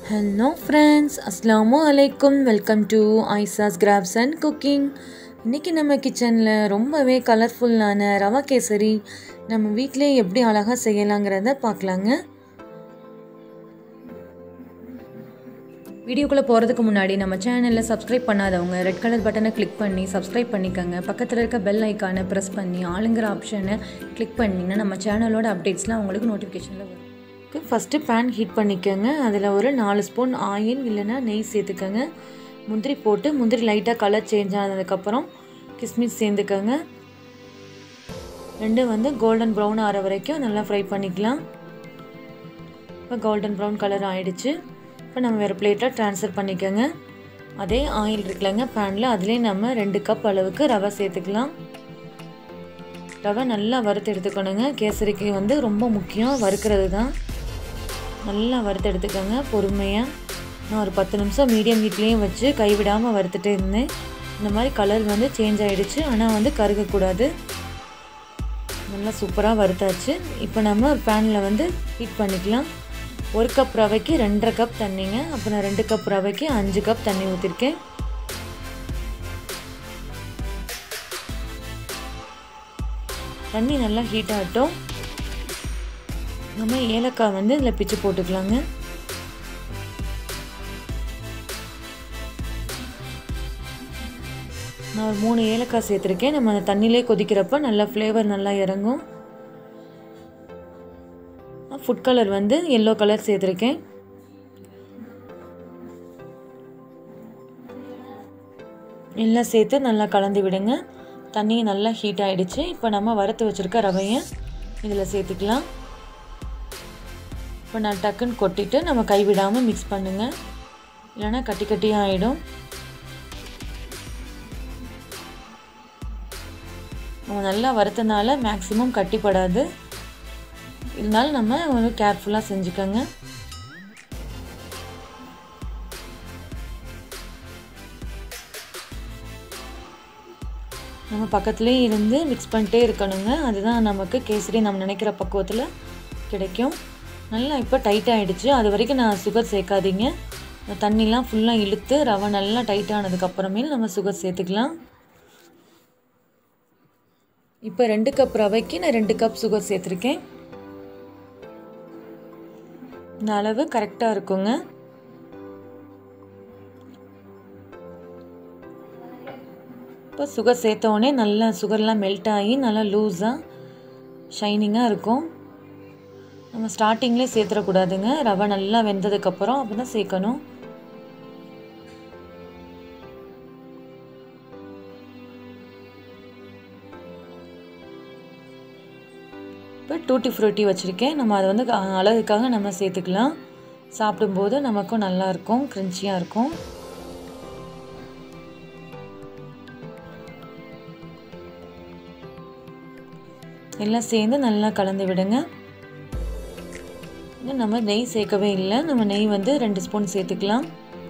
hello friends அஸ்லாமு அலைக்கும் welcome to Aisha's crafts and cooking இன்றைக்கி நம்ம கிச்சனில் ரொம்பவே கலர்ஃபுல்லான ரவா கேசரி நம்ம வீட்டிலே எப்படி அழகாக செய்யலாங்கிறத பார்க்கலாங்க வீடியோக்குள்ளே போகிறதுக்கு முன்னாடி நம்ம சேனலில் சப்ஸ்கிரைப் பண்ணாதவங்க ரெட் கலர் பட்டனை கிளிக் பண்ணி சப்ஸ்கிரைப் பண்ணிக்கோங்க பக்கத்தில் இருக்க பெல் ஐக்கானை ப்ரெஸ் பண்ணி ஆளுங்கிற ஆப்ஷனை கிளிக் பண்ணிங்கன்னா நம்ம சேனலோட அப்டேட்ஸ்லாம் உங்களுக்கு நோட்டிஃபிகேஷனில் வரும் ஃபஸ்ட்டு பேன் ஹீட் பண்ணிக்கோங்க அதில் ஒரு நாலு ஸ்பூன் ஆயில் இல்லைன்னா நெய் சேர்த்துக்கோங்க முந்திரி போட்டு முந்திரி லைட்டாக கலர் சேஞ்ச் ஆனதுக்கப்புறம் கிஸ்மிஸ் சேர்ந்துக்கோங்க ரெண்டும் வந்து கோல்டன் ப்ரௌன் ஆகிற வரைக்கும் நல்லா ஃப்ரை பண்ணிக்கலாம் இப்போ கோல்டன் ப்ரௌன் கலர் ஆகிடுச்சு இப்போ நம்ம வேறு பிளேட்டில் ட்ரான்ஸ்ஃபர் பண்ணிக்கோங்க அதே ஆயில் இருக்குல்லங்க பேனில் அதிலே நம்ம ரெண்டு கப் அளவுக்கு ரவை சேர்த்துக்கலாம் ரவை நல்லா வறுத்து எடுத்துக்கணுங்க கேசரிக்கு வந்து ரொம்ப முக்கியம் வறுக்கிறது தான் நல்லா வறுத்து எடுத்துக்கோங்க பொறுமையாக நான் ஒரு பத்து நிமிஷம் மீடியம் ஹீட்லேயும் வச்சு கைவிடாமல் வறுத்துட்டே இருந்தேன் இந்த மாதிரி கலர் வந்து சேஞ்ச் ஆகிடுச்சு ஆனால் வந்து கருகக்கூடாது நல்லா சூப்பராக வறுத்தாச்சு இப்போ நம்ம ஒரு பேனில் வந்து ஹீட் பண்ணிக்கலாம் ஒரு கப் ரவைக்கு ரெண்டரை கப் தண்ணிங்க அப்போ நான் ரெண்டு கப் ரவைக்கு அஞ்சு கப் தண்ணி ஊற்றிருக்கேன் தண்ணி நல்லா ஹீட் ஆகட்டும் நம்ம ஏலக்காய் வந்து இதில் பிச்சு போட்டுக்கலாங்க நான் ஒரு மூணு ஏலக்காய் சேர்த்துருக்கேன் நம்ம அந்த தண்ணியிலே கொதிக்கிறப்ப நல்லா ஃப்ளேவர் நல்லா இறங்கும் ஃபுட் கலர் வந்து எல்லோ கலர் சேர்த்துருக்கேன் எல்லாம் சேர்த்து நல்லா கலந்து விடுங்க தண்ணி நல்லா ஹீட் ஆகிடுச்சு இப்போ நம்ம வறுத்து வச்சுருக்க ரவையை இதில் சேர்த்துக்கலாம் இப்போ நான் டக்குன்னு கொட்டிட்டு நம்ம கைவிடாமல் மிக்ஸ் பண்ணுங்கள் இல்லைன்னா கட்டி கட்டியாக ஆகிடும் நம்ம நல்லா வறுத்தனால மேக்ஸிமம் கட்டிப்படாது இருந்தாலும் நம்ம ஒரு கேர்ஃபுல்லாக செஞ்சுக்கோங்க நம்ம பக்கத்துலேயே இருந்து மிக்ஸ் பண்ணிட்டே இருக்கணுங்க அதுதான் நமக்கு கேசரி நம்ம நினைக்கிற பக்குவத்தில் கிடைக்கும் நல்லா இப்போ டைட் ஆகிடுச்சு அது வரைக்கும் நான் சுகர் சேர்க்காதீங்க தண்ணிலாம் ஃபுல்லாக இழுத்து ரவை நல்லா டைட் ஆனதுக்கப்புறமேல் நம்ம சுகர் சேர்த்துக்கலாம் இப்போ ரெண்டு கப் ரவைக்கு நான் ரெண்டு கப் சுகர் சேர்த்துருக்கேன் இந்த அளவு கரெக்டாக இருக்குங்க இப்போ சுகர் சேர்த்தோடனே நல்லா சுகர்லாம் மெல்ட் ஆகி நல்லா லூஸாக ஷைனிங்காக இருக்கும் நம்ம ஸ்டார்டிங்லேயே சேர்த்துடக்கூடாதுங்க ரவை நல்லா வெந்ததுக்கப்புறம் அப்போ தான் சேர்க்கணும் இப்போ டூட்டி ஃப்ரூட்டி வச்சுருக்கேன் நம்ம அதை வந்து அழகுக்காக நம்ம சேர்த்துக்கலாம் சாப்பிடும்போது நமக்கும் நல்லாயிருக்கும் க்ரின்ச்சியாக இருக்கும் எல்லாம் சேர்ந்து நல்லா கலந்து விடுங்க நம்ம நெய் சேர்க்கவே இல்லை நம்ம நெய் வந்து ரெண்டு ஸ்பூன் சேர்த்துக்கலாம்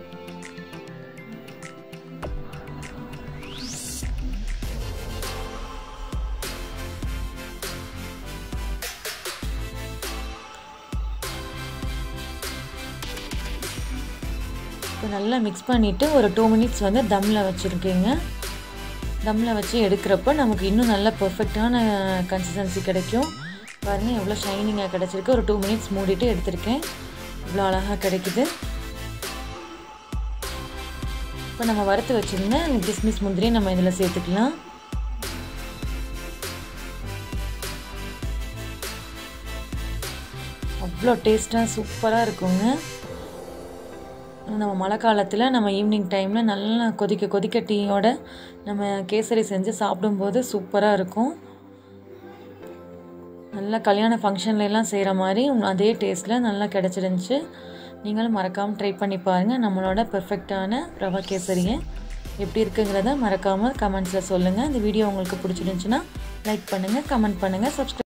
இப்போ நல்லா மிக்ஸ் பண்ணிவிட்டு ஒரு டூ மினிட்ஸ் வந்து தம்மில் வச்சுருக்கேங்க தம்மில் வச்சு எடுக்கிறப்ப நமக்கு இன்னும் நல்ல பர்ஃபெக்டான கன்சிஸ்டன்சி கிடைக்கும் பாருங்கள் எவ்வளோ ஷைனிங்காக கிடச்சிருக்கு ஒரு டூ மினிட்ஸ் மூடிட்டு எடுத்திருக்கேன் இவ்வளோ அழகாக கிடைக்குது இப்போ நம்ம வறுத்து வச்சுருந்த கிஸ்மிஸ் முந்திரியை நம்ம இதில் சேர்த்துக்கலாம் அவ்வளோ டேஸ்ட்டாக சூப்பராக இருக்குங்க நம்ம மழை காலத்தில் நம்ம ஈவினிங் டைமில் நல்லா கொதிக்க கொதிக்க டீயோட நம்ம கேசரி செஞ்சு சாப்பிடும்போது சூப்பராக இருக்கும் நல்லா கல்யாண ஃபங்க்ஷன்லலாம் செய்கிற மாதிரி அதே டேஸ்ட்டில் நல்லா கிடச்சிருந்துச்சு நீங்களும் மறக்காமல் ட்ரை பண்ணி பாருங்கள் நம்மளோட பெர்ஃபெக்டான ரவா கேசரியை எப்படி இருக்குங்கிறத மறக்காமல் கமெண்ட்ஸில் சொல்லுங்கள் இந்த வீடியோ உங்களுக்கு பிடிச்சிருந்துச்சுன்னா லைக் பண்ணுங்கள் கமெண்ட் பண்ணுங்கள் சப்ஸ்கிரைப்